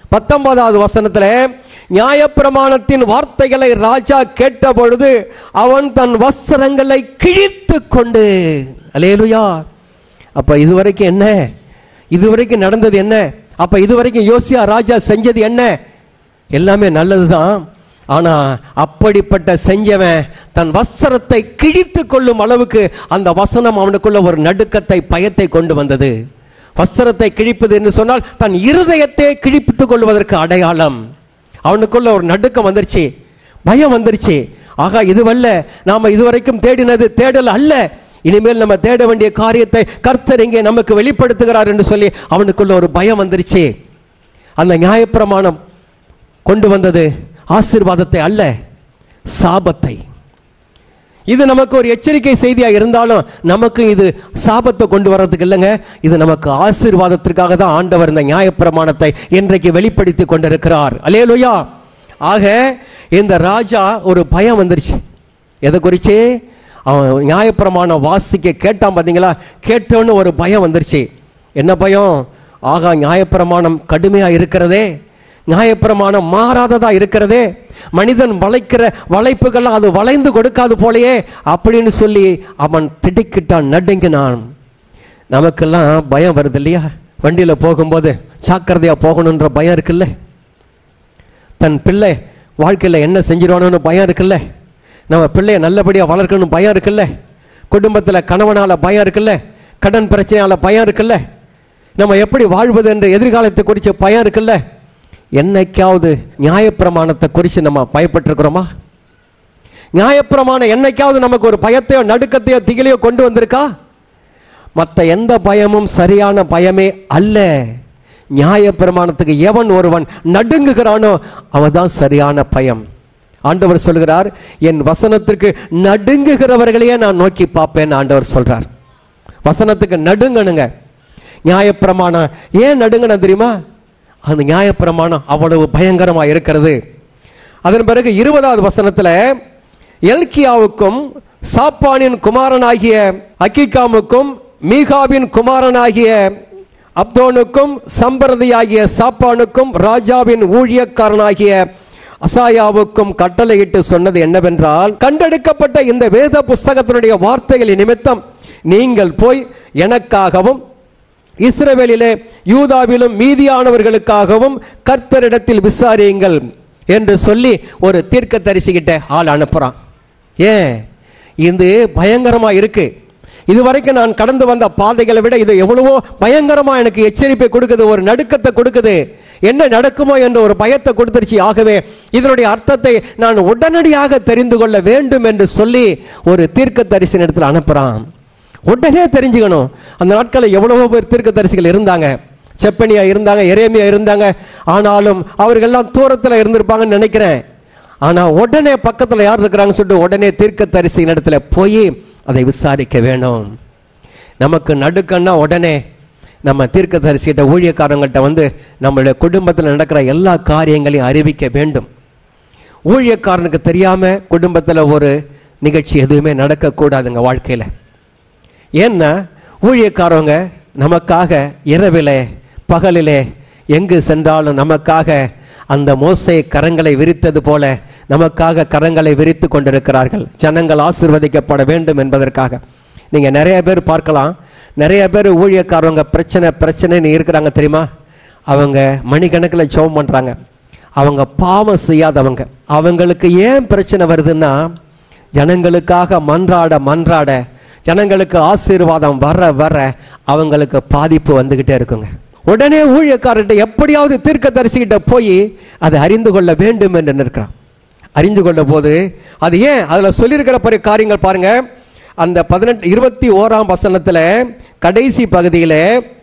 பத்தொன்பதாவது வசனத்துல நியாயப்பிரமாணத்தின் வார்த்தைகளை ராஜா கேட்ட பொழுது அவன் தன் வஸ்திரங்களை கிழித்து கொண்டு அலேலுயா அப்ப இதுவரைக்கும் என்ன இதுவரைக்கும் நடந்தது என்ன அப்ப இதுவரைக்கும் யோசியா ராஜா செஞ்சது என்ன எல்லாமே நல்லதுதான் ஆனா அப்படிப்பட்ட செஞ்சவன் தன் வஸ்திரத்தை கிழித்து கொள்ளும் அளவுக்கு அந்த வசனம் அவனுக்குள்ள ஒரு நடுக்கத்தை பயத்தை கொண்டு வந்தது வஸ்திரத்தை கிழிப்பது என்று சொன்னால் தன் இருதயத்தை கிழிப்பித்துக் கொள்வதற்கு அடையாளம் அவனுக்குள்ள ஒரு நடுக்கம் வந்துருச்சு பயம் வந்துருச்சு ஆகா இதுவல்ல நாம இதுவரைக்கும் தேடினது தேடல் அல்ல இனிமேல் நம்ம தேட வேண்டிய காரியத்தை கர்த்தர் இங்கே நமக்கு வெளிப்படுத்துகிறார் என்று சொல்லி அவனுக்குள்ள ஒரு பயம் வந்துருச்சு அந்த நியாயப்பிரமாணம் கொண்டு வந்தது ஆசீர்வாதத்தை அல்ல சாபத்தை இது நமக்கு ஒரு எச்சரிக்கை செய்தியா இருந்தாலும் நமக்கு இது சாபத்தை கொண்டு வர்றதுக்கு இல்லைங்க இது நமக்கு ஆசீர்வாதத்திற்காக தான் ஆண்டவர் இந்த நியாயப்பிரமாணத்தை இன்றைக்கு வெளிப்படுத்தி கொண்டிருக்கிறார் அலேலுயா ஆக இந்த ராஜா ஒரு பயம் வந்துருச்சு எதை குறிச்சு அவன் நியாயப்பிரமாணம் வாசிக்க கேட்டான் பார்த்தீங்களா கேட்டோன்னு ஒரு பயம் வந்துருச்சு என்ன பயம் ஆகா நியாயப்பிரமாணம் கடுமையா இருக்கிறதே நியாயப்பிரமாணம் மாறாததா இருக்கிறதே மனிதன் வளைக்கிற வளைப்புகள்லாம் அது வளைந்து கொடுக்காது போலயே அப்படின்னு சொல்லி அவன் திடுக்கிட்டான் நடுங்கினான் நமக்கெல்லாம் பயம் வருது இல்லையா வண்டியில் போகும்போது ஜாக்கிரதையா போகணுன்ற பயம் இருக்குல்ல தன் பிள்ளை வாழ்க்கையில் என்ன செஞ்சிருவானோன்னு பயம் இருக்குல்ல நம்ம பிள்ளைய நல்லபடியாக வளர்க்கணும் பயம் இருக்குல்ல குடும்பத்தில் கணவனால பயம் இருக்குல்ல கடன் பிரச்சனையால பயம் இருக்குல்ல நம்ம எப்படி வாழ்வது என்ற எதிர்காலத்தை குறித்து பயம் இருக்குல்ல என்னைக்காவது நியாயப்பிரமாணத்தை குறித்து நம்ம பயப்பட்டிருக்கிறோமா நியாயப்பிரமாணம் என்னைக்காவது நமக்கு ஒரு பயத்தையோ நடுக்கத்தையோ திகிலையோ கொண்டு வந்திருக்கா மற்ற எந்த பயமும் சரியான பயமே அல்ல நியாயப்பிரமாணத்துக்கு எவன் ஒருவன் நடுங்குகிறானோ அவன் தான் சரியான பயம் ஆண்டவர் சொல்கிறார் என் வசனத்திற்கு நடுங்குகிறவர்களையே நான் நோக்கி பார்ப்பேன் ஆண்டவர் சொல்றார் வசனத்துக்கு நடுங்கணுங்க நியாயப்பிரமாணம் ஏன் நடுங்கணும் தெரியுமா அந்த நியாயப்பிரமாணம் அவ்வளவு பயங்கரமா இருக்கிறது அதன் பிறகு இருபதாவது வசனத்துல எல்கியாவுக்கும் சாப்பானின் குமாரனாகிய அக்கிகாமுக்கும் மீகாவின் குமாரனாகிய அப்தோனுக்கும் சம்பரதியாகிய சாப்பானுக்கும் ராஜாவின் ஊழியக்காரனாகிய அசாயாவுக்கும் கட்டளையிட்டு சொன்னது என்னவென்றால் கண்டெடுக்கப்பட்ட இந்த வேத புஸ்தகத்தினுடைய வார்த்தைகளின் நிமித்தம் நீங்கள் போய் எனக்காகவும் இஸ்ரவேலிலே யூதாவிலும் மீதியானவர்களுக்காகவும் கர்த்தரிடத்தில் விசாரியுங்கள் என்று சொல்லி ஒரு தீர்க்க தரிசிக்கிட்ட ஆள் அனுப்புறான் ஏன் இது பயங்கரமா இருக்கு இதுவரைக்கும் நான் கடந்து வந்த பாதைகளை விட இது எவ்வளவோ பயங்கரமா எனக்கு எச்சரிப்பை கொடுக்குது ஒரு நடுக்கத்தை கொடுக்குது என்ன நடக்குமோ என்ற ஒரு பயத்தை கொடுத்துருச்சு ஆகவே இதனுடைய அர்த்தத்தை நான் உடனடியாக தெரிந்து கொள்ள வேண்டும் என்று சொல்லி ஒரு தீர்க்க தரிசன இடத்துல அனுப்புறான் உடனே தெரிஞ்சுக்கணும் அந்த நாட்களில் எவ்வளவோ பேர் தீர்க்கதரிசிகள் இருந்தாங்க செப்பனியா இருந்தாங்க எரேமியா இருந்தாங்க ஆனாலும் அவர்கள்லாம் தூரத்தில் இருந்திருப்பாங்கன்னு நினைக்கிறேன் ஆனால் உடனே பக்கத்தில் யார் இருக்கிறாங்கன்னு சொல்லிட்டு உடனே தீர்க்கதரிசியின் இடத்துல போய் அதை விசாரிக்க வேணும் நமக்கு நடுக்கன்னா உடனே நம்ம தீர்க்கதரிசிகிட்ட ஊழியக்காரங்கள்ட்ட வந்து நம்மளுடைய குடும்பத்தில் நடக்கிற எல்லா காரியங்களையும் அறிவிக்க வேண்டும் ஊழியக்காரனுக்கு தெரியாம குடும்பத்தில் ஒரு நிகழ்ச்சி எதுவுமே நடக்கக்கூடாதுங்க வாழ்க்கையில் ஏன்னா ஊழியக்காரவங்க நமக்காக இரவிலே பகலிலே எங்கு சென்றாலும் நமக்காக அந்த மோசை கரங்களை விரித்தது போல நமக்காக கரங்களை விரித்து கொண்டிருக்கிறார்கள் ஜனங்கள் ஆசீர்வதிக்கப்பட வேண்டும் என்பதற்காக நீங்கள் நிறைய பேர் பார்க்கலாம் நிறைய பேர் ஊழியக்காரவங்க பிரச்சனை பிரச்சனைன்னு இருக்கிறாங்க தெரியுமா அவங்க மணிக்கணக்கில் ஜெபம் பண்ணுறாங்க அவங்க பாவம் செய்யாதவங்க அவங்களுக்கு ஏன் பிரச்சனை வருதுன்னா ஜனங்களுக்காக மன்றாட மன்றாட ஜனங்களுக்கு ஆசீர்வாதம் வர வர அவங்களுக்கு பாதிப்பு வந்துகிட்டே இருக்குங்க உடனே ஊழியக்காரர்கிட்ட எப்படியாவது தீர்க்க தரிசிக்கிட்ட போய் அதை அறிந்து கொள்ள வேண்டும் என்று நிற்கிறான் அறிந்து கொண்ட போது அது ஏன் அதில் சொல்லியிருக்கிற பரி காரியங்கள் பாருங்க அந்த பதினெட்டு இருபத்தி ஓராம் வசனத்தில் கடைசி பகுதியில்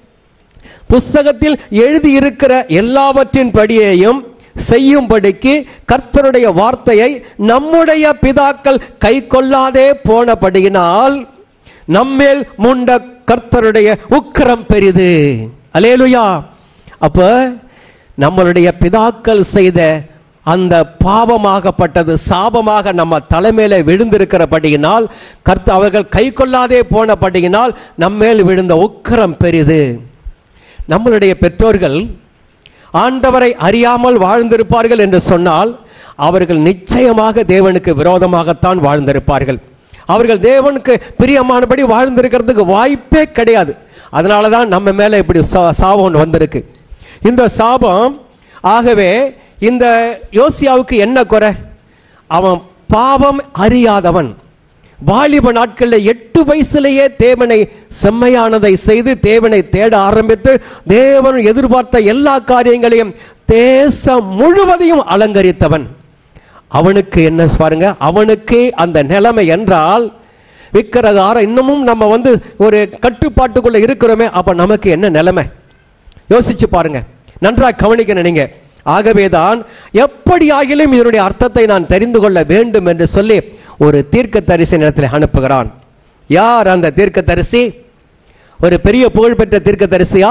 புஸ்தகத்தில் எழுதியிருக்கிற எல்லாவற்றின் படியையும் செய்யும்படிக்கு கர்த்தருடைய வார்த்தையை நம்முடைய பிதாக்கள் கை கொள்ளாதே போனபடியினால் நம்மேல் முண்ட கர்த்தருடைய உக்கிரம் பெரிது அலேலுயா அப்ப நம்மளுடைய பிதாக்கள் செய்த அந்த பாவமாகப்பட்டது சாபமாக நம்ம தலைமையில விழுந்திருக்கிறபடியினால் கர்த்த அவர்கள் கை கொள்ளாதே போனபடியினால் நம்மேல் விழுந்த உக்கிரம் பெரிது நம்மளுடைய பெற்றோர்கள் ஆண்டவரை அறியாமல் வாழ்ந்திருப்பார்கள் என்று சொன்னால் அவர்கள் நிச்சயமாக தேவனுக்கு விரோதமாகத்தான் வாழ்ந்திருப்பார்கள் அவர்கள் தேவனுக்கு பிரியமானபடி வாழ்ந்திருக்கிறதுக்கு வாய்ப்பே கிடையாது அதனால தான் நம்ம மேலே இப்படி சா- சாபம் ஒன்று வந்திருக்கு இந்த சாபம் ஆகவே இந்த யோசியாவுக்கு என்ன குறை அவன் பாவம் அறியாதவன் வாலிப நாட்களில் எட்டு வயசுலேயே தேவனை செம்மையானதை செய்து தேவனை தேட ஆரம்பித்து தேவன் எதிர்பார்த்த எல்லா காரியங்களையும் தேசம் முழுவதையும் அலங்கரித்தவன் அவனுக்கு என்ன பாருங்க அவனுக்கு அந்த நிலைமை என்றால் விக்கிரகாரம் இன்னமும் நம்ம வந்து ஒரு கட்டுப்பாட்டுக்குள்ள இருக்கிறோமே அப்ப நமக்கு என்ன நிலைமை யோசிச்சு பாருங்க நன்றாக கவனிக்கணும் நீங்க ஆகவேதான் எப்படி ஆகிலும் இதனுடைய அர்த்தத்தை நான் தெரிந்து கொள்ள வேண்டும் என்று சொல்லி ஒரு தீர்க்க தரிசி இடத்தில் அனுப்புகிறான் யார் அந்த தீர்க்க தரிசி ஒரு பெரிய புகழ்பெற்ற தீர்க்க தரிசியா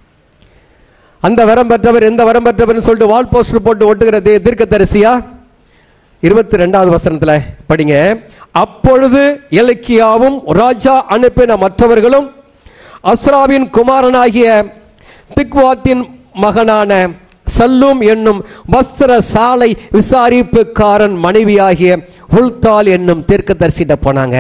அந்த வரம் பெற்றவர் இந்த வரம் பெற்றவர் சொல்லிட்டு வால் போஸ்டர் போட்டு ஒட்டுகிற தீ- தீர்க்க தரிசியா இருபத்தி ரெண்டாவது வசனத்துல படிங்க அப்பொழுது எலக்கியாவும் ராஜா அனுப்பின மற்றவர்களும் அஸ்ராவின் குமாரனாகிய திக்வாத்தின் மகனான சல்லூம் என்னும் வஸ்திர சாலை விசாரிப்புக்காரன் மனைவியாகிய உல்தால் என்னும் தீர்க்கதரிசிட்ட போனாங்க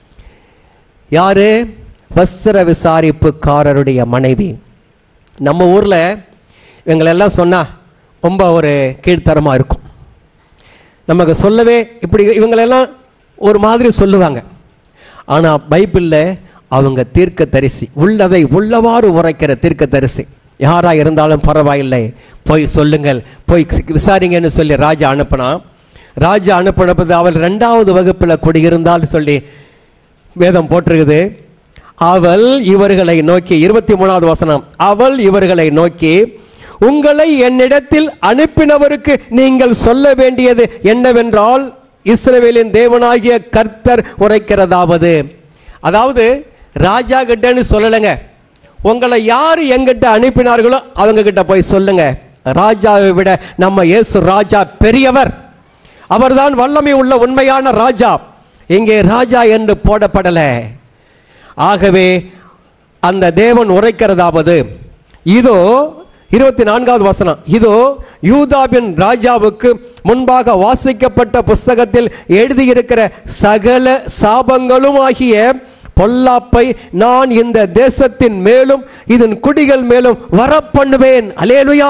யாரு வஸ்திர விசாரிப்புக்காரருடைய மனைவி நம்ம ஊர்ல இவங்களெல்லாம் சொன்னா ரொம்ப ஒரு கீழ்த்தரமா இருக்கும் நமக்கு சொல்லவே இப்படி இவங்களெல்லாம் ஒரு மாதிரி சொல்லுவாங்க ஆனால் பைபிளில் அவங்க தீர்க்க தரிசி உள்ளதை உள்ளவாறு உரைக்கிற தீர்க்க தரிசி யாராக இருந்தாலும் பரவாயில்லை போய் சொல்லுங்கள் போய் விசாரிங்கன்னு சொல்லி ராஜா அனுப்புனா ராஜா அனுப்பினப்பது அவள் ரெண்டாவது வகுப்பில் குடியிருந்தால் சொல்லி வேதம் போட்டிருக்குது அவள் இவர்களை நோக்கி இருபத்தி மூணாவது வசனம் அவள் இவர்களை நோக்கி உங்களை என்னிடத்தில் அனுப்பினவருக்கு நீங்கள் சொல்ல வேண்டியது என்னவென்றால் இஸ்ரவேலின் தேவனாகிய கர்த்தர் உரைக்கிறதாவது அதாவது ராஜா கிட்டன்னு சொல்லலைங்க உங்களை யார் எங்கிட்ட அனுப்பினார்களோ அவங்க கிட்ட போய் சொல்லுங்க ராஜாவை விட நம்ம இயேசு ராஜா பெரியவர் அவர்தான் வல்லமை உள்ள உண்மையான ராஜா இங்கே ராஜா என்று போடப்படலை ஆகவே அந்த தேவன் உரைக்கிறதாவது இதோ இருபத்தி நான்காவது வசனம் இதோ யூதாவின் ராஜாவுக்கு முன்பாக வாசிக்கப்பட்ட புஸ்தகத்தில் எழுதியிருக்கிற சகல சாபங்களும் ஆகிய பொல்லாப்பை நான் இந்த தேசத்தின் மேலும் இதன் குடிகள் மேலும் வரப்பண்ணுவேன் அலேலுயா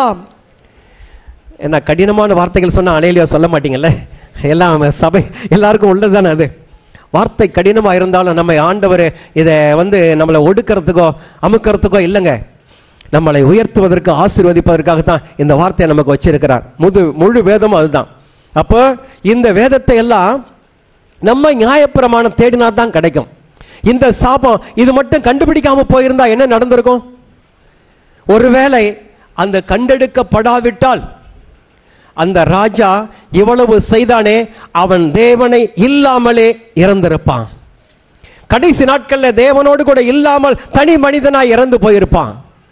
என்ன கடினமான வார்த்தைகள் சொன்னா அலேலுயா சொல்ல மாட்டீங்கல்ல எல்லாம் சபை எல்லாருக்கும் உள்ளது தானே அது வார்த்தை கடினமாக இருந்தாலும் நம்ம ஆண்டவர் இதை வந்து நம்மளை ஒடுக்கிறதுக்கோ அமுக்கிறதுக்கோ இல்லைங்க நம்மளை உயர்த்துவதற்கு ஆசீர்வதிப்பதற்காக தான் இந்த வார்த்தையை நமக்கு வச்சிருக்கிறார் முது முழு வேதமும் அதுதான் அப்போ இந்த வேதத்தை எல்லாம் நம்ம நியாயப்பிரமாணம் தேடினா தான் கிடைக்கும் இந்த சாபம் இது மட்டும் கண்டுபிடிக்காம போயிருந்தா என்ன நடந்திருக்கும் ஒருவேளை அந்த கண்டெடுக்கப்படாவிட்டால் அந்த ராஜா இவ்வளவு செய்தானே அவன் தேவனை இல்லாமலே இறந்திருப்பான் கடைசி நாட்கள்ல தேவனோடு கூட இல்லாமல் தனி மனிதனாய் இறந்து போயிருப்பான்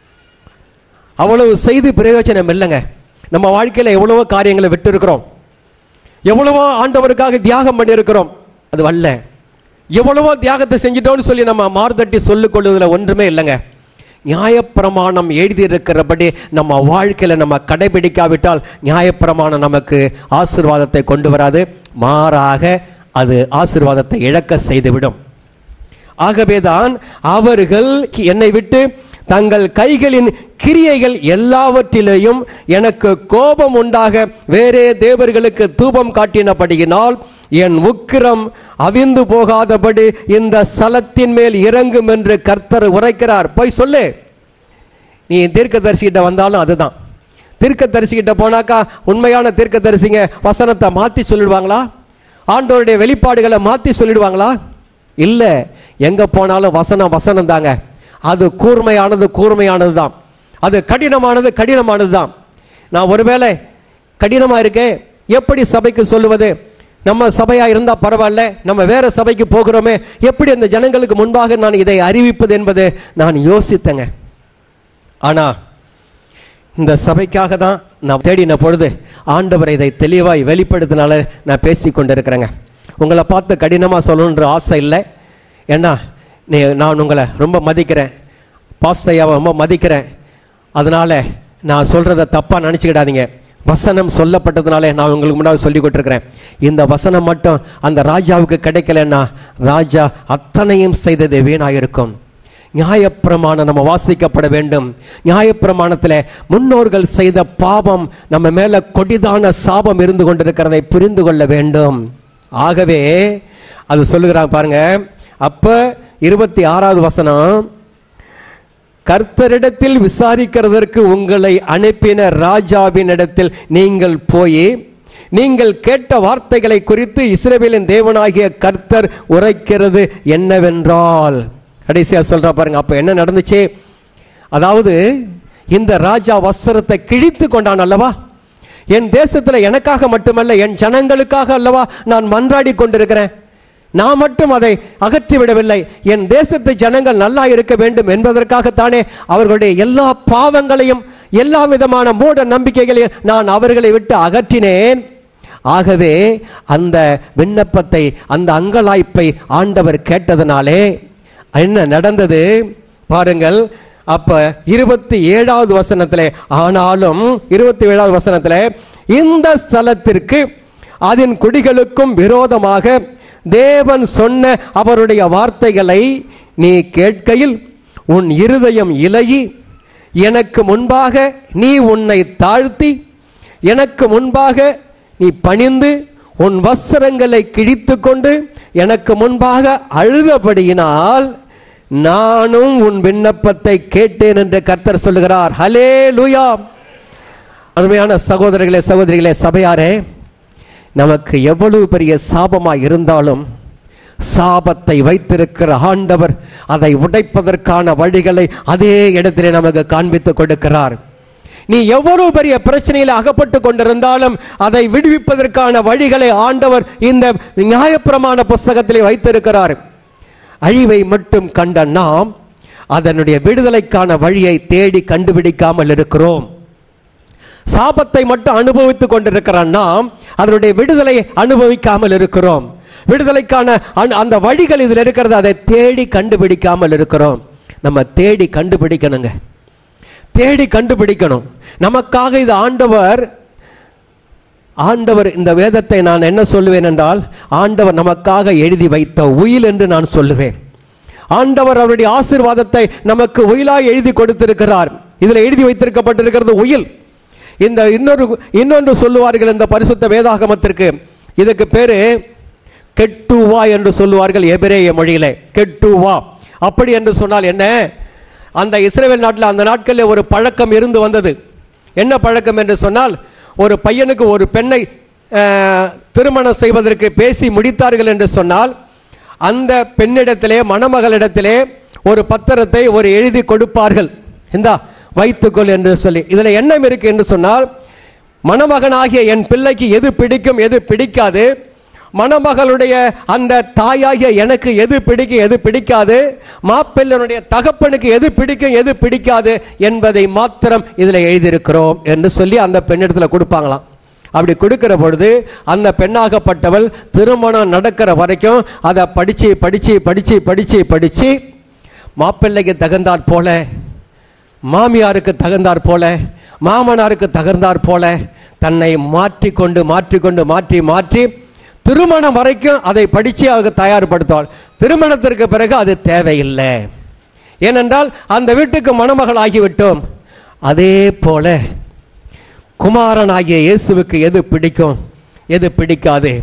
அவ்வளவு செய்து பிரயோஜனம் இல்லைங்க நம்ம வாழ்க்கையில எவ்வளவோ காரியங்களை விட்டு இருக்கிறோம் எவ்வளவோ ஆண்டவருக்காக தியாகம் பண்ணியிருக்கிறோம் அது வல்ல எவ்வளவோ தியாகத்தை செஞ்சிட்டோம்னு சொல்லி நம்ம மார்தட்டி சொல்லிக் கொள்வதில் ஒன்றுமே இல்லைங்க நியாயப்பிரமாணம் எழுதியிருக்கிறபடி நம்ம வாழ்க்கையில் நம்ம கடைபிடிக்காவிட்டால் நியாயப்பிரமாணம் நமக்கு ஆசீர்வாதத்தை கொண்டு வராது மாறாக அது ஆசீர்வாதத்தை இழக்க செய்துவிடும் ஆகவேதான் அவர்கள் என்னை விட்டு தங்கள் கைகளின் கிரியைகள் எல்லாவற்றிலேயும் எனக்கு கோபம் உண்டாக வேறே தேவர்களுக்கு தூபம் காட்டினபடியினால் என் உக்கிரம் அவிந்து போகாதபடி இந்த சலத்தின் மேல் இறங்கும் என்று கர்த்தர் உரைக்கிறார் போய் சொல்லு நீ தீர்க்கதரிசிகிட்ட வந்தாலும் அதுதான் தீர்க்கதரிசிகிட்ட போனாக்கா உண்மையான தீர்க்கதரிசிங்க வசனத்தை மாற்றி சொல்லிடுவாங்களா ஆண்டோருடைய வெளிப்பாடுகளை மாற்றி சொல்லிடுவாங்களா இல்லை எங்கே போனாலும் வசனம் வசனம் தாங்க அது கூர்மையானது கூர்மையானது தான் அது கடினமானது கடினமானது தான் நான் ஒருவேளை கடினமாக இருக்கே எப்படி சபைக்கு சொல்லுவது நம்ம சபையா இருந்தா பரவாயில்ல நம்ம வேற சபைக்கு போகிறோமே எப்படி அந்த ஜனங்களுக்கு முன்பாக நான் இதை அறிவிப்பது என்பது நான் யோசித்தேங்க ஆனா இந்த சபைக்காக தான் நான் தேடின பொழுது ஆண்டவர் இதை தெளிவாய் வெளிப்படுத்தினால நான் பேசி கொண்டிருக்கிறேங்க உங்களை பார்த்து கடினமாக சொல்லணுன்ற ஆசை இல்லை ஏன்னா நீ நான் உங்களை ரொம்ப மதிக்கிறேன் பாஸ்டையாவை ரொம்ப மதிக்கிறேன் அதனால் நான் சொல்றத தப்பா நினச்சிக்கிடாதீங்க வசனம் சொல்லப்பட்டதுனாலே நான் உங்களுக்கு முன்னாடி சொல்லி கொடுத்துருக்கிறேன் இந்த வசனம் மட்டும் அந்த ராஜாவுக்கு கிடைக்கலன்னா ராஜா அத்தனையும் செய்தது வீணாயிருக்கும் நியாயப்பிரமாணம் நம்ம வாசிக்கப்பட வேண்டும் நியாயப்பிரமாணத்தில் முன்னோர்கள் செய்த பாவம் நம்ம மேல கொடிதான சாபம் இருந்து கொண்டிருக்கிறதை புரிந்து கொள்ள வேண்டும் ஆகவே அது சொல்லுகிறாங்க பாருங்க அப்ப இருபத்தி ஆறாவது வசனம் கர்த்தரிடத்தில் விசாரிக்கிறதற்கு உங்களை அனுப்பின ராஜாவினிடத்தில் நீங்கள் போய் நீங்கள் கேட்ட வார்த்தைகளை குறித்து இஸ்ரவேலின் தேவனாகிய கர்த்தர் உரைக்கிறது என்னவென்றால் கடைசியா சொல்றா பாருங்க அப்ப என்ன நடந்துச்சு அதாவது இந்த ராஜா வஸ்திரத்தை கிழித்து கொண்டான் அல்லவா என் தேசத்துல எனக்காக மட்டுமல்ல என் ஜனங்களுக்காக அல்லவா நான் மன்றாடி கொண்டிருக்கிறேன் நான் மட்டும் அதை அகற்றி விடவில்லை என் தேசத்து ஜனங்கள் நல்லா இருக்க வேண்டும் என்பதற்காகத்தானே அவர்களுடைய எல்லா பாவங்களையும் எல்லா விதமான மூட நம்பிக்கைகளையும் நான் அவர்களை விட்டு அகற்றினேன் ஆகவே அந்த விண்ணப்பத்தை அந்த அங்கலாய்ப்பை ஆண்டவர் கேட்டதனாலே என்ன நடந்தது பாருங்கள் அப்ப இருபத்தி ஏழாவது வசனத்திலே ஆனாலும் இருபத்தி ஏழாவது வசனத்திலே இந்த ஸ்தலத்திற்கு அதன் குடிகளுக்கும் விரோதமாக தேவன் சொன்ன அவருடைய வார்த்தைகளை நீ கேட்கையில் உன் இருதயம் இலகி எனக்கு முன்பாக நீ உன்னை தாழ்த்தி எனக்கு முன்பாக நீ பணிந்து உன் வஸ்திரங்களை கிழித்து கொண்டு எனக்கு முன்பாக அழுதபடியினால் நானும் உன் விண்ணப்பத்தை கேட்டேன் என்று கர்த்தர் சொல்லுகிறார் ஹலே லூயா அருமையான சகோதரர்களே சகோதரிகளே சபையாரே நமக்கு எவ்வளவு பெரிய சாபமாய் இருந்தாலும் சாபத்தை வைத்திருக்கிற ஆண்டவர் அதை உடைப்பதற்கான வழிகளை அதே இடத்திலே நமக்கு காண்பித்து கொடுக்கிறார் நீ எவ்வளவு பெரிய பிரச்சனையில் அகப்பட்டு கொண்டிருந்தாலும் அதை விடுவிப்பதற்கான வழிகளை ஆண்டவர் இந்த நியாயப்பிரமாண புஸ்தகத்திலே வைத்திருக்கிறார் அழிவை மட்டும் கண்ட நாம் அதனுடைய விடுதலைக்கான வழியை தேடி கண்டுபிடிக்காமல் இருக்கிறோம் சாபத்தை மட்டும் அனுபவித்துக் கொண்டிருக்கிற நாம் அதனுடைய விடுதலையை அனுபவிக்காமல் இருக்கிறோம் விடுதலைக்கான அந்த- அந்த வழிகள் இதில் இருக்கிறது அதை தேடி கண்டுபிடிக்காமல் இருக்கிறோம் நம்ம தேடி கண்டுபிடிக்கணுங்க தேடி கண்டுபிடிக்கணும் நமக்காக இது ஆண்டவர் ஆண்டவர் இந்த வேதத்தை நான் என்ன சொல்லுவேன் என்றால் ஆண்டவர் நமக்காக எழுதி வைத்த உயில் என்று நான் சொல்லுவேன் ஆண்டவர் அவருடைய ஆசீர்வாதத்தை நமக்கு உயிலாய் எழுதி கொடுத்திருக்கிறார் இதில் எழுதி வைத்திருக்கப்பட்டிருக்கிறது உயில் இந்த இன்னொரு இன்னொன்று சொல்லுவார்கள் இந்த பரிசுத்த வேதாகமத்திற்கு இதுக்கு பேரு கெட்டுவா என்று சொல்லுவார்கள் எபிரேய மொழியிலே கெட்டுவா அப்படி என்று சொன்னால் என்ன அந்த இஸ்ரேல் நாட்டில் அந்த நாட்களில் ஒரு பழக்கம் இருந்து வந்தது என்ன பழக்கம் என்று சொன்னால் ஒரு பையனுக்கு ஒரு பெண்ணை அஹ், திருமணம் செய்வதற்கு பேசி முடித்தார்கள் என்று சொன்னால் அந்த பெண்ணிடத்திலே மணமகளிடத்திலே ஒரு பத்திரத்தை ஒரு எழுதி கொடுப்பார்கள் இந்தா வைத்துக்கொள் என்று சொல்லி இதில் எண்ணம் இருக்கு என்று சொன்னால் மணமகனாகிய என் பிள்ளைக்கு எது பிடிக்கும் எது பிடிக்காது மணமகளுடைய அந்த தாயாகிய எனக்கு எது பிடிக்கும் எது பிடிக்காது மாப்பிள்ளனுடைய தகப்பனுக்கு எது பிடிக்கும் எது பிடிக்காது என்பதை மாத்திரம் இதில் எழுதியிருக்கிறோம் என்று சொல்லி அந்த பெண்ணிடத்துல கொடுப்பாங்களாம் அப்படி கொடுக்கிற பொழுது அந்த பெண்ணாகப்பட்டவள் திருமணம் நடக்கிற வரைக்கும் அதை படிச்சு படிச்சு படிச்சு படிச்சு படிச்சு மாப்பிள்ளைக்கு தகுந்தாற் போல மாமியாருக்கு தகுந்தாற் போல மாமனாருக்கு தகுந்தாற் போல தன்னை மாற்றிக்கொண்டு மாற்றிக்கொண்டு மாற்றி மாற்றி திருமணம் வரைக்கும் அதை படித்து அவங்க தயார்படுத்துவாள் திருமணத்திற்கு பிறகு அது தேவையில்லை ஏனென்றால் அந்த வீட்டுக்கு மணமகள் ஆகிவிட்டோம் அதே போல குமாரனாகிய இயேசுவுக்கு எது பிடிக்கும் எது பிடிக்காது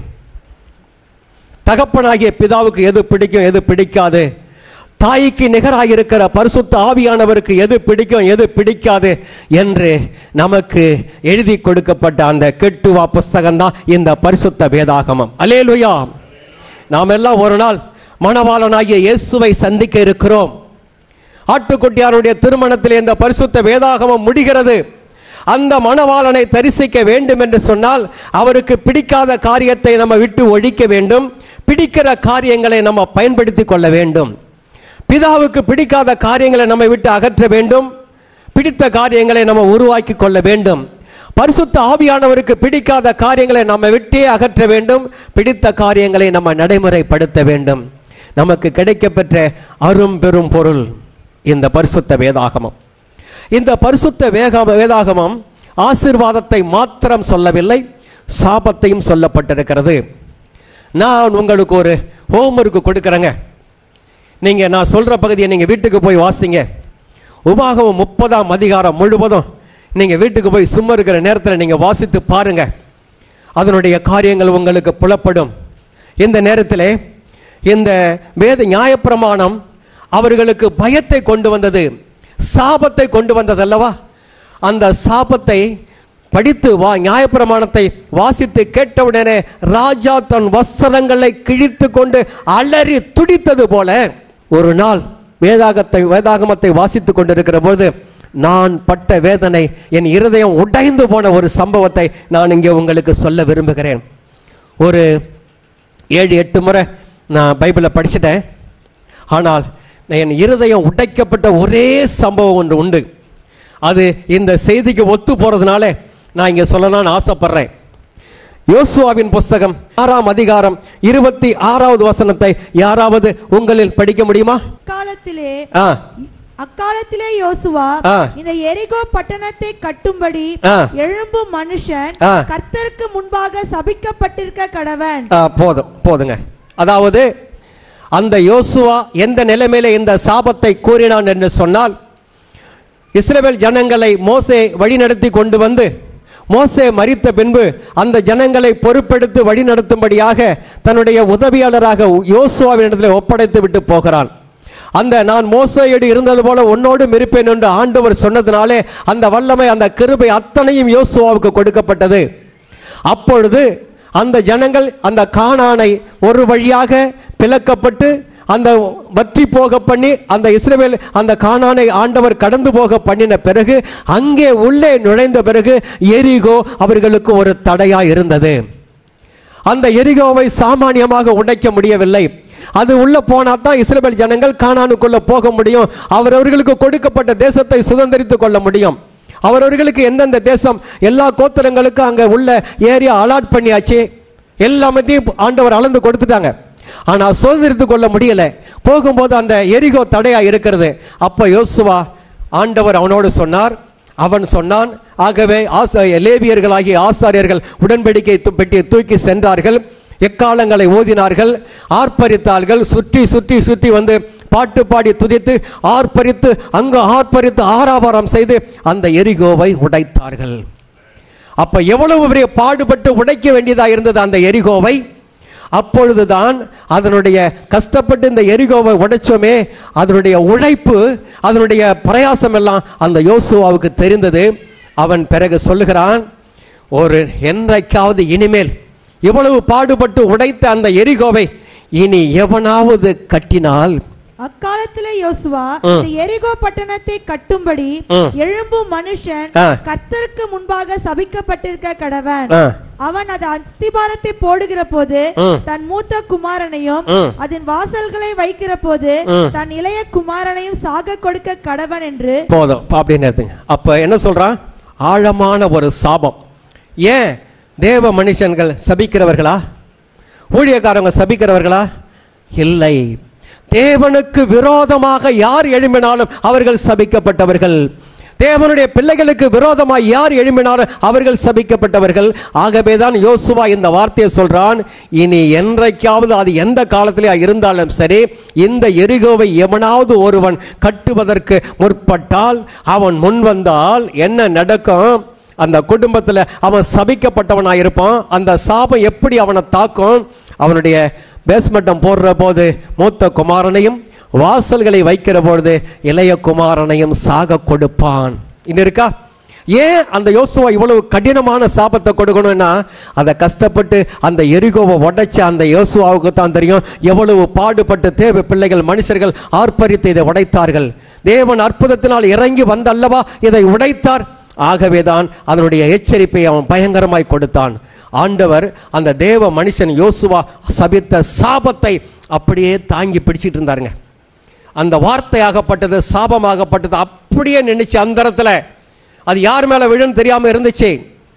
தகப்பனாகிய பிதாவுக்கு எது பிடிக்கும் எது பிடிக்காது தாய்க்கு நிகராக இருக்கிற பரிசுத்த ஆவியானவருக்கு எது பிடிக்கும் எது பிடிக்காது என்று நமக்கு எழுதி கொடுக்கப்பட்ட அந்த கெட்டுவா புஸ்தகம் தான் இந்த பரிசுத்த வேதாகமம் அலேலுயா நாம் எல்லாம் ஒரு நாள் மணவாளனாகிய இயேசுவை சந்திக்க இருக்கிறோம் ஆட்டுக்குட்டியாருடைய திருமணத்தில் இந்த பரிசுத்த வேதாகமம் முடிகிறது அந்த மணவாளனை தரிசிக்க வேண்டும் என்று சொன்னால் அவருக்கு பிடிக்காத காரியத்தை நம்ம விட்டு ஒழிக்க வேண்டும் பிடிக்கிற காரியங்களை நம்ம பயன்படுத்தி கொள்ள வேண்டும் பிதாவுக்கு பிடிக்காத காரியங்களை நம்ம விட்டு அகற்ற வேண்டும் பிடித்த காரியங்களை நம்ம உருவாக்கி கொள்ள வேண்டும் பரிசுத்த ஆவியானவருக்கு பிடிக்காத காரியங்களை நம்ம விட்டே அகற்ற வேண்டும் பிடித்த காரியங்களை நம்ம நடைமுறைப்படுத்த வேண்டும் நமக்கு கிடைக்கப்பெற்ற அரும் பெரும் பொருள் இந்த பரிசுத்த வேதாகமம் இந்த பரிசுத்த வேக வேதாகமம் ஆசீர்வாதத்தை மாத்திரம் சொல்லவில்லை சாபத்தையும் சொல்லப்பட்டிருக்கிறது நான் உங்களுக்கு ஒரு ஹோம்ஒர்க் கொடுக்குறேங்க நீங்கள் நான் சொல்கிற பகுதியை நீங்கள் வீட்டுக்கு போய் வாசிங்க உபாகமம் முப்பதாம் அதிகாரம் முழுவதும் நீங்கள் வீட்டுக்கு போய் சும்மா இருக்கிற நேரத்தில் நீங்கள் வாசித்து பாருங்க அதனுடைய காரியங்கள் உங்களுக்கு புலப்படும் இந்த நேரத்தில் இந்த வேத நியாயப்பிரமாணம் அவர்களுக்கு பயத்தை கொண்டு வந்தது சாபத்தை கொண்டு வந்தது அல்லவா அந்த சாபத்தை படித்து வா நியாயப்பிரமாணத்தை வாசித்து கேட்டவுடனே ராஜா தன் வஸ்திரங்களை கிழித்து கொண்டு அலறி துடித்தது போல ஒரு நாள் வேதாகத்தை வேதாகமத்தை வாசித்து கொண்டிருக்கிற போது நான் பட்ட வேதனை என் இருதயம் உடைந்து போன ஒரு சம்பவத்தை நான் இங்கே உங்களுக்கு சொல்ல விரும்புகிறேன் ஒரு ஏழு எட்டு முறை நான் பைபிளை படிச்சிட்டேன் ஆனால் என் இருதயம் உடைக்கப்பட்ட ஒரே சம்பவம் ஒன்று உண்டு அது இந்த செய்திக்கு ஒத்து போகிறதுனால நான் இங்கே சொல்லலாம்னு ஆசைப்படுறேன் யோசுவாவின் புஸ்தகம் ஆறாம் அதிகாரம் இருபத்தி ஆறாவது வசனத்தை யாராவது உங்களில் படிக்க முடியுமா அக்காலத்திலே ஆ அக்காலத்திலே யோசுவா ஆ. இந்த எரிகோ பட்டணத்தை கட்டும்படி ஆ. எழும்பும் மனுஷன் ஆ. கர்த்தருக்கு முன்பாக சபிக்கப்பட்டிருக்க கடவன் ஆ, போதும் போதுங்க அதாவது அந்த யோசுவா எந்த நிலைமையில இந்த சாபத்தை கூறினான் என்று சொன்னால் இஸ்ரவேல் ஜனங்களை மோசே வழிநடத்தி கொண்டு வந்து மோசே மரித்த பின்பு அந்த ஜனங்களை பொறுப்பெடுத்து வழிநடத்தும்படியாக தன்னுடைய உதவியாளராக யோசுவாவினிடத்தில் ஒப்படைத்து விட்டு போகிறான் அந்த நான் மோசையடி இருந்தது போல உன்னோடும் இருப்பேன் என்று ஆண்டவர் சொன்னதினாலே அந்த வல்லமை அந்த கிருபை அத்தனையும் யோசுவாவுக்கு கொடுக்கப்பட்டது அப்பொழுது அந்த ஜனங்கள் அந்த கானானை ஒரு வழியாக பிளக்கப்பட்டு அந்த வற்றி போக பண்ணி அந்த இஸ்ரவேல் அந்த கானானை ஆண்டவர் கடந்து போக பண்ணின பிறகு அங்கே உள்ளே நுழைந்த பிறகு எரிகோ அவர்களுக்கு ஒரு தடையா இருந்தது அந்த எரிகோவை சாமானியமாக உடைக்க முடியவில்லை அது உள்ள போனா தான் இஸ்ரவேல் ஜனங்கள் கானானுக்குள்ள போக முடியும் அவரவர்களுக்கு கொடுக்கப்பட்ட தேசத்தை சுதந்திரித்துக் கொள்ள முடியும் அவரவர்களுக்கு எந்தெந்த தேசம் எல்லா கோத்திரங்களுக்கும் அங்க உள்ள ஏரியா அலாட் பண்ணியாச்சு எல்லாமத்தையும் ஆண்டவர் அளந்து கொடுத்துட்டாங்க ஆனா சுதந்திரித்துக் கொள்ள முடியல போகும்போது அந்த எரிகோ தடையா இருக்கிறது அப்ப யோசுவா ஆண்டவர் அவனோடு சொன்னார் அவன் சொன்னான் ஆகவே ஆசா லேவியர்களாகிய ஆசாரியர்கள் உடன்படிக்கை து- பெட்டியை தூக்கி சென்றார்கள் எக்காலங்களை ஓதினார்கள் ஆர்ப்பரித்தார்கள் சுற்றி சுற்றி சுற்றி வந்து பாட்டு பாடி துதித்து ஆர்ப்பரித்து அங்கு ஆர்ப்பரித்து ஆராவாரம் செய்து அந்த எரிகோவை உடைத்தார்கள் அப்ப எவ்வளவு பெரிய பாடுபட்டு உடைக்க வேண்டியதா இருந்தது அந்த எரிகோவை அப்பொழுதுதான் அதனுடைய கஷ்டப்பட்டு இந்த எரிகோவை உடைச்சோமே அதனுடைய உழைப்பு அதனுடைய பிரயாசம் எல்லாம் அந்த யோசுவாவுக்கு தெரிந்தது அவன் பிறகு சொல்லுகிறான் ஒரு என்றைக்காவது இனிமேல் இவ்வளவு பாடுபட்டு உடைத்த அந்த எரிகோவை இனி எவனாவது கட்டினால் அக்காலத்திலே யோசுவா ம். இந்த எரிகோ பட்டணத்தை கட்டும்படி ம். எழும்பும் மனுஷன் ஆ. கர்த்தருக்கு முன்பாக சபிக்கப்பட்டிருக்க கடவன் ஆ, அவன் அது அஸ்திபாரத்தை போடுகிற போது ம். தன் மூத்த குமாரனையும் ம். அதன் வாசல்களை வைக்கிற போது ம். தன் இளைய குமாரனையும் சாக கொடுக்க கடவன் என்று போதும் அப்படின்னு எடுத்துங்க அப்ப என்ன சொல்றான் ஆழமான ஒரு சாபம் ஏன் தேவ மனுஷன்கள் சபிக்கிறவர்களா ஊழியக்காரங்க சபிக்கிறவர்களா இல்லை தேவனுக்கு விரோதமாக யார் எழும்பினாலும் அவர்கள் சபிக்கப்பட்டவர்கள் தேவனுடைய பிள்ளைகளுக்கு விரோதமாய் யார் எழும்பினாலும் அவர்கள் சபிக்கப்பட்டவர்கள் ஆகவே தான் யோசுவா இந்த வார்த்தையை சொல்றான் இனி என்றைக்காவது அது எந்த காலத்திலே இருந்தாலும் சரி இந்த எரிகோவை எவனாவது ஒருவன் கட்டுவதற்கு முற்பட்டால் அவன் முன் வந்தால் என்ன நடக்கும் அந்த குடும்பத்தில் அவன் சபிக்கப்பட்டவனாக இருப்பான் அந்த சாபம் எப்படி அவனை தாக்கும் அவனுடைய பேஸ்மட்டம் போடுற போது மூத்த குமாரனையும் வாசல்களை வைக்கிற பொழுது இளைய குமாரனையும் சாக கொடுப்பான் இன்னும் இருக்கா ஏன் அந்த யோசுவா இவ்வளவு கடினமான சாபத்தை கொடுக்கணும்னா அதை கஷ்டப்பட்டு அந்த எரிகோவை உடைச்ச அந்த யோசுவாவுக்கு தான் தெரியும் எவ்வளவு பாடுபட்டு தேவ பிள்ளைகள் மனுஷர்கள் ஆர்ப்பரித்து இதை உடைத்தார்கள் தேவன் அற்புதத்தினால் இறங்கி வந்தல்லவா இதை உடைத்தார் ஆகவேதான் அதனுடைய எச்சரிப்பை அவன் பயங்கரமாய் கொடுத்தான் ஆண்டவர் அந்த தேவ மனுஷன் யோசுவா சபித்த சாபத்தை அப்படியே தாங்கி பிடிச்சிட்டு இருந்தாருங்க அந்த வார்த்தையாகப்பட்டது சாபமாகப்பட்டது அப்படியே நின்னுச்சு அந்த இடத்துல அது யார் மேல விழுன்னு தெரியாம இருந்துச்சு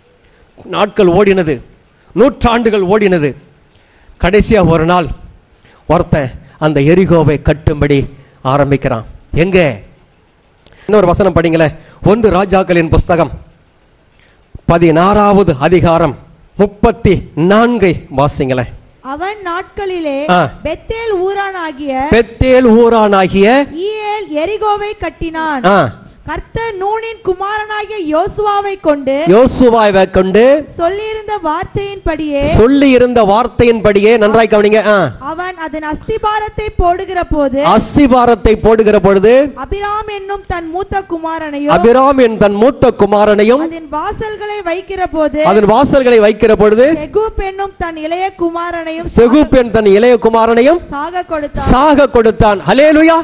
நாட்கள் ஓடினது நூற்றாண்டுகள் ஓடினது கடைசியா ஒரு நாள் ஒருத்தன் அந்த எரிகோவை கட்டும்படி ஆரம்பிக்கிறான் எங்கே இன்னொரு வசனம் படிங்களேன் ஒன்று ராஜாக்களின் புஸ்தகம் பதினாறாவது அதிகாரம் முப்பத்தி நான்கை வாசிங்களேன் அவன் நாட்களிலே ஆ. பெத்தேல் ஊரானாகிய பெத்தேல் ஊரானாகிய ஈயேல் எரிகோவை கட்டினான் ஆ, கர்த்தர் நூனின் குமாரனாகிய யோசுவாவை கொண்டு யோசுவாவை கொண்டு சொல்லியிருந்த வார்த்தையின்படியே சொல்லி இருந்த வார்த்தையின்படியே நன்றாய் கவனிங்க ஆ, அவன் அதன் அஸ்திபாரத்தை போடுகிற போது அஸ்திபாரத்தை போடுகிற பொழுது அபிராம் என்னும் தன் மூத்த குமாரனையும் அபிராம் என் தன் மூத்த குமாரனையும் அதன் வாசல்களை வைக்கிற போது அதன் வாசல்களை வைக்கிற பொழுது செகூப் என்னும் தன் இளைய குமாரனையும் செகுப் என் தன் இளைய குமாரனையும் சாக கொடுத்தான் சாக கொடுத்தான் ஹலேலுயா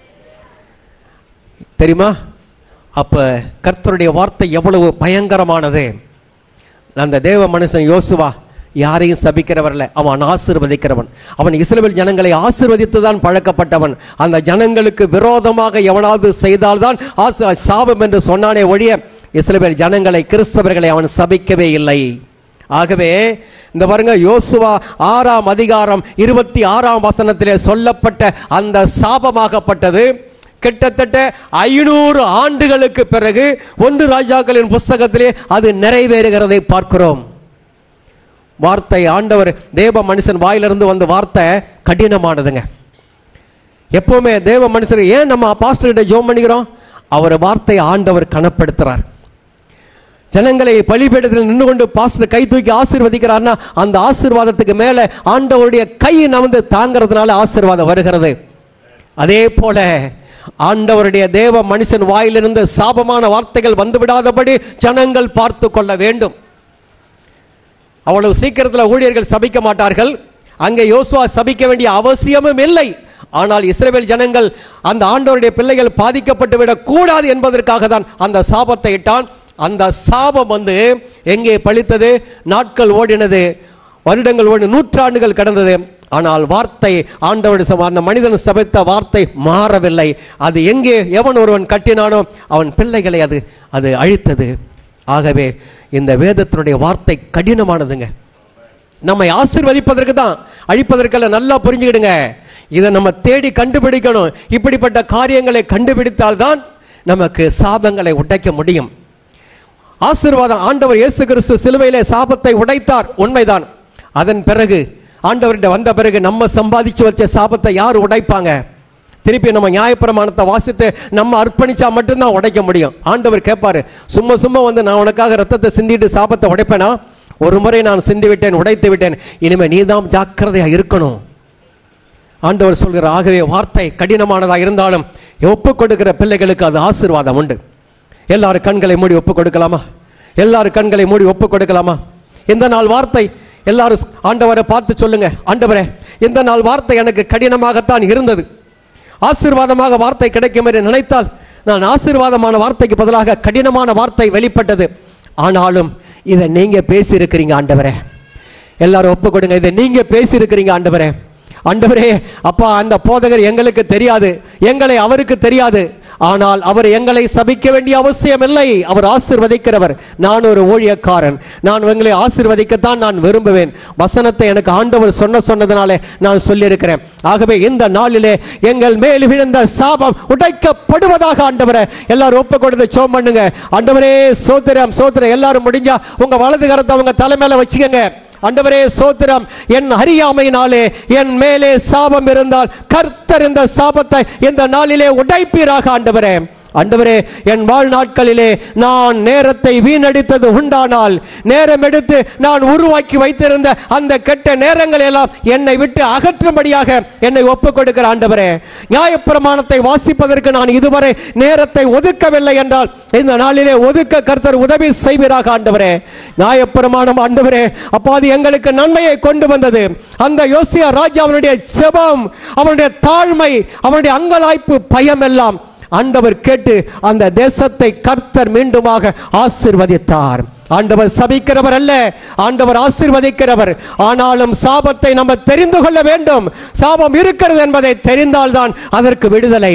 தெரியுமா அப்ப கர்த்தருடைய வார்த்தை எவ்வளவு பயங்கரமானது அந்த தேவ மனுஷன் யோசுவா யாரையும் சபிக்கிறவர்ல அவன் ஆசீர்வதிக்கிறவன் அவன் இஸ்ரவேல் ஜனங்களை ஆசீர்வதித்து தான் பழக்கப்பட்டவன் அந்த ஜனங்களுக்கு விரோதமாக எவனாவது செய்தால்தான் ஆசு சாபம் என்று சொன்னானே ஒழிய இஸ்ரவேல் ஜனங்களை கிறிஸ்தவர்களை அவன் சபிக்கவே இல்லை ஆகவே இந்த பாருங்க யோசுவா ஆறாம் அதிகாரம் இருபத்தி ஆறாம் வசனத்திலே சொல்லப்பட்ட அந்த சாபமாகப்பட்டது கிட்டத்தட்ட ஐநூறு ஆண்டுகளுக்கு பிறகு ஒன்று ராஜாக்களின் புஸ்தகத்திலே அது நிறைவேறுகிறதை பார்க்கிறோம் வார்த்தை ஆண்டவர் தேவ மனுஷன் வாயிலிருந்து வந்த வார்த்தை கடினமானதுங்க எப்பவுமே தேவ மனுஷர் ஏன் நம்ம பாஸ்டர்கிட்ட ஜோம் பண்ணிக்கிறோம் அவர் வார்த்தை ஆண்டவர் கனப்படுத்துறார் ஜனங்களை பலிபீடத்தில் நின்று கொண்டு பாஸ்டர் கை தூக்கி ஆசீர்வதிக்கிறார்னா அந்த ஆசீர்வாதத்துக்கு மேல ஆண்டவருடைய கை நமந்து தாங்கிறதுனால ஆசீர்வாதம் வருகிறது அதே போல ஆண்டவருடைய தேவ மனுஷன் வாயிலிருந்து சாபமான வார்த்தைகள் வந்து விடாதபடி ஜனங்கள் பார்த்து கொள்ள வேண்டும் அவ்வளவு சீக்கிரத்தில் ஊழியர்கள் சபிக்க மாட்டார்கள் அங்கே யோசுவா சபிக்க வேண்டிய அவசியமும் இல்லை ஆனால் இஸ்ரவேல் ஜனங்கள் அந்த ஆண்டவருடைய பிள்ளைகள் பாதிக்கப்பட்டு விடக் கூடாது என்பதற்காக தான் அந்த சாபத்தை இட்டான் அந்த சாபம் வந்து எங்கே பழித்தது நாட்கள் ஓடினது வருடங்கள் ஓடி நூற்றாண்டுகள் கடந்தது ஆனால் வார்த்தை ஆண்டவர் சப- அந்த மனிதன் சபித்த வார்த்தை மாறவில்லை அது எங்கே எவன் ஒருவன் கட்டினானோ அவன் பிள்ளைகளை அது அது அழித்தது ஆகவே இந்த வேதத்தினுடைய வார்த்தை கடினமானதுங்க நம்மை ஆசீர்வதிப்பதற்கு தான் அழிப்பதற்கல்ல நல்லா புரிஞ்சுக்கிடுங்க இதை நம்ம தேடி கண்டுபிடிக்கணும் இப்படிப்பட்ட காரியங்களை கண்டுபிடித்தால்தான் நமக்கு சாபங்களை உடைக்க முடியும் ஆசீர்வாதம் ஆண்டவர் இயேசு கிறிஸ்து சிலுவையிலே சாபத்தை உடைத்தார் உண்மைதான் அதன் பிறகு ஆண்டவர்கிட்ட வந்த பிறகு நம்ம சம்பாதிச்சு வச்ச சாபத்தை யார் உடைப்பாங்க திருப்பி நம்ம நியாயப்பிரமாணத்தை வாசித்து நம்ம அர்ப்பணிச்சா மட்டும்தான் உடைக்க முடியும் ஆண்டவர் கேட்பாரு சும்மா சும்மா வந்து நான் உனக்காக ரத்தத்தை சிந்திட்டு சாபத்தை உடைப்பேனா ஒரு முறை நான் சிந்தி விட்டேன் உடைத்து விட்டேன் இனிமே நீ தான் ஜாக்கிரதையா இருக்கணும் ஆண்டவர் சொல்கிற ஆகவே வார்த்தை கடினமானதா இருந்தாலும் ஒப்பு கொடுக்கிற பிள்ளைகளுக்கு அது ஆசீர்வாதம் உண்டு எல்லாரும் கண்களை மூடி ஒப்பு கொடுக்கலாமா எல்லாரும் கண்களை மூடி ஒப்பு கொடுக்கலாமா இந்த நாள் வார்த்தை எல்லாரும் ஆண்டவரை பார்த்து சொல்லுங்க ஆண்டவரே இந்த நாள் வார்த்தை எனக்கு கடினமாகத்தான் இருந்தது ஆசீர்வாதமாக வார்த்தை கிடைக்கும் என்று நினைத்தால் நான் ஆசீர்வாதமான வார்த்தைக்கு பதிலாக கடினமான வார்த்தை வெளிப்பட்டது ஆனாலும் இதை நீங்க பேசியிருக்கிறீங்க ஆண்டவரே எல்லாரும் ஒப்பு கொடுங்க இதை நீங்க பேசியிருக்கிறீங்க ஆண்டவரே ஆண்டவரே அப்பா அந்த போதகர் எங்களுக்கு தெரியாது எங்களை அவருக்கு தெரியாது ஆனால் அவர் எங்களை சபிக்க வேண்டிய அவசியம் இல்லை அவர் ஆசீர்வதிக்கிறவர் நான் ஒரு ஊழியக்காரன் நான் உங்களை ஆசீர்வதிக்கத்தான் நான் விரும்புவேன் வசனத்தை எனக்கு ஆண்டவர் சொன்ன சொன்னதுனாலே நான் சொல்லியிருக்கிறேன் ஆகவே இந்த நாளிலே எங்கள் மேல் விழுந்த சாபம் உடைக்கப்படுவதாக ஆண்டவரே எல்லாரும் ஒப்பு கொடுத்து சோம் பண்ணுங்க ஆண்டவரே சோத்திரம் சோத்திரம் எல்லாரும் முடிஞ்சா உங்க வலது கரத்தை உங்க தலைமையில வச்சுக்கோங்க ஆண்டவரே சோத்திரம் என் அறியாமையினாலே என் மேலே சாபம் இருந்தால் கர்த்தர் இந்த சாபத்தை இந்த நாளிலே உடைப்பீராக ஆண்டவரே ஆண்டவரே என் வாழ்நாட்களிலே நான் நேரத்தை வீணடித்தது உண்டானால் நேரம் எடுத்து நான் உருவாக்கி வைத்திருந்த அந்த கெட்ட நேரங்கள் எல்லாம் என்னை விட்டு அகற்றும்படியாக என்னை ஒப்புக் கொடுக்கிற ஆண்டவரே நியாயப்பிரமாணத்தை வாசிப்பதற்கு நான் இதுவரை நேரத்தை ஒதுக்கவில்லை என்றால் இந்த நாளிலே ஒதுக்க கர்த்தர் உதவி செய்வீராக ஆண்டவரே நியாயப்பிரமாணம் ஆண்டவரே அப்போ அது எங்களுக்கு நன்மையை கொண்டு வந்தது அந்த யோசியா ராஜா அவனுடைய செபம் அவனுடைய தாழ்மை அவனுடைய அங்கலாய்ப்பு பயம் எல்லாம் ஆண்டவர் கேட்டு அந்த தேசத்தை கர்த்தர் மீண்டுமாக ஆசிர்வதித்தார் ஆண்டவர் சபிக்கிறவர் அல்ல ஆண்டவர் ஆசீர்வதிக்கிறவர் ஆனாலும் சாபத்தை நம்ம தெரிந்து கொள்ள வேண்டும் சாபம் இருக்கிறது என்பதை தெரிந்தால்தான் அதற்கு விடுதலை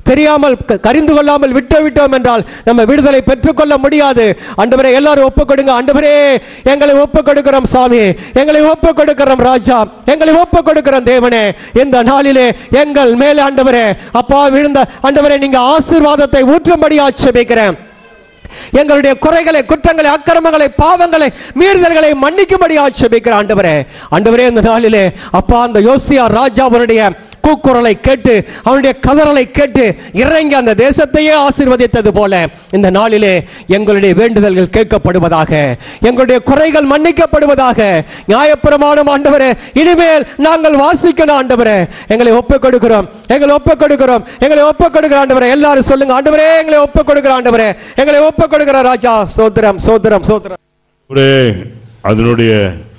தெரியாமல் க- கரிந்து கொள்ளாமல் விட்டு விட்டோம் என்றால் நம்ம விடுதலை பெற்றுக்கொள்ள முடியாது ஆண்டவரே எல்லாரும் ஒப்பு கொடுங்க ஆண்டவரே எங்களை ஒப்பு கொடுக்கிறோம் சாமி எங்களை ஒப்பு கொடுக்கிறோம் ராஜா எங்களை ஒப்பு கொடுக்கிறோம் தேவனே இந்த நாளிலே எங்கள் மேலே ஆண்டவரே அப்பா விழுந்த ஆண்டவரே நீங்க ஆசீர்வாதத்தை ஊற்றும்படி ஆட்சேபிக்கிறேன் எங்களுடைய குறைகளை குற்றங்களை அக்கிரமங்களை பாவங்களை மீறுதல்களை மன்னிக்கும்படி ஆட்சேபிக்கிற ஆண்டவரே ஆண்டவரே இந்த நாளிலே அப்பா அந்த யோசியா ராஜாவனுடைய கூக்குரலை கேட்டு அவனுடைய கதறலை கேட்டு இறங்கி அந்த தேசத்தையே ஆசீர்வதித்தது போல இந்த நாளிலே எங்களுடைய வேண்டுதல்கள் கேட்கப்படுவதாக எங்களுடைய குறைகள் மன்னிக்கப்படுவதாக நியாயப்பிரமாணம் ஆண்டவரே இனிமேல் நாங்கள் வாசிக்கணும் ஆண்டவரே எங்களை ஒப்புக் கொடுக்கிறோம் எங்களை ஒப்புக் கொடுக்கிறோம் எங்களை ஒப்புக் கொடுக்கிற ஆண்டவரே எல்லாரும் சொல்லுங்க ஆண்டவரே எங்களை ஒப்புக் கொடுக்கிற ஆண்டவரே எங்களை ஒப்புக் கொடுக்கிற ராஜா சோத்திரம் சோத்திரம் சோத்திரம் ஒரே அதனுடைய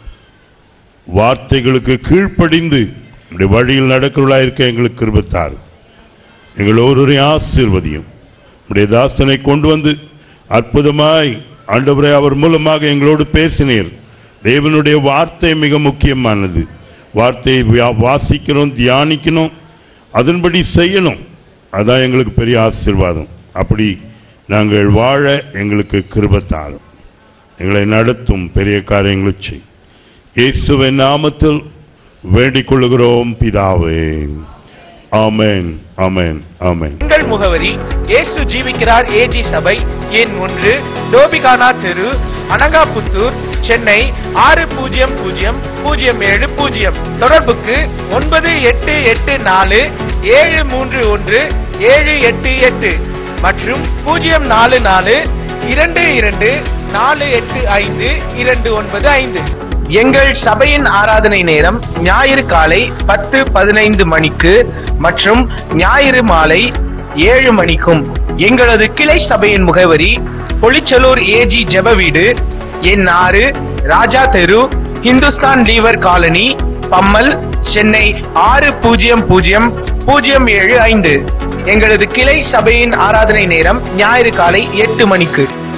வார்த்தைகளுக்கு கீழ்ப்படிந்து நம்முடைய வழியில் நடக்கிறவர்களாக இருக்க எங்களுக்கு கிருபத்தார் எங்கள் ஒருவரையும் ஆசீர்வதியும் நம்முடைய தாசனை கொண்டு வந்து அற்புதமாய் ஆண்டவரே அவர் மூலமாக எங்களோடு பேசினீர் தேவனுடைய வார்த்தை மிக முக்கியமானது வார்த்தையை வா- வாசிக்கணும் தியானிக்கணும் அதன்படி செய்யணும் அதான் எங்களுக்கு பெரிய ஆசீர்வாதம் அப்படி நாங்கள் வாழ எங்களுக்கு கிருபத்தாரும் எங்களை நடத்தும் பெரிய காரியங்களை செய் இயேசுவின் நாமத்தில் வேண்டிக் கொள்கிறோம் பிதாவே ஆமென் ஆமென் ஆமென் எங்கள் முகவரி இயேசு ஜீவிக்கிறார் ஏஜி சபை எண் ஒன்று டோபிகானா தெரு அனகாபுத்தூர் சென்னை ஆறு பூஜ்ஜியம் பூஜ்ஜியம் பூஜ்ஜியம் ஏழு பூஜ்ஜியம் தொடர்புக்கு ஒன்பது எட்டு எட்டு நாலு ஏழு மூன்று ஒன்று ஏழு எட்டு எட்டு மற்றும் பூஜ்ஜியம் நாலு நாலு இரண்டு இரண்டு நாலு எட்டு ஐந்து இரண்டு ஒன்பது ஐந்து எங்கள் சபையின் ஆராதனை நேரம் ஞாயிறு காலை பத்து பதினைந்து மணிக்கு மற்றும் ஞாயிறு மாலை ஏழு மணிக்கும் எங்களது கிளை சபையின் முகவரி பொலிச்சலூர் ஏஜி ஜெப வீடு எண் ஆறு ராஜா தெரு இந்துஸ்தான் லீவர் காலனி பம்மல் சென்னை ஆறு பூஜ்ஜியம் பூஜ்ஜியம் பூஜ்ஜியம் ஏழு ஐந்து எங்களது கிளை சபையின் ஆராதனை நேரம் ஞாயிறு காலை எட்டு மணிக்கு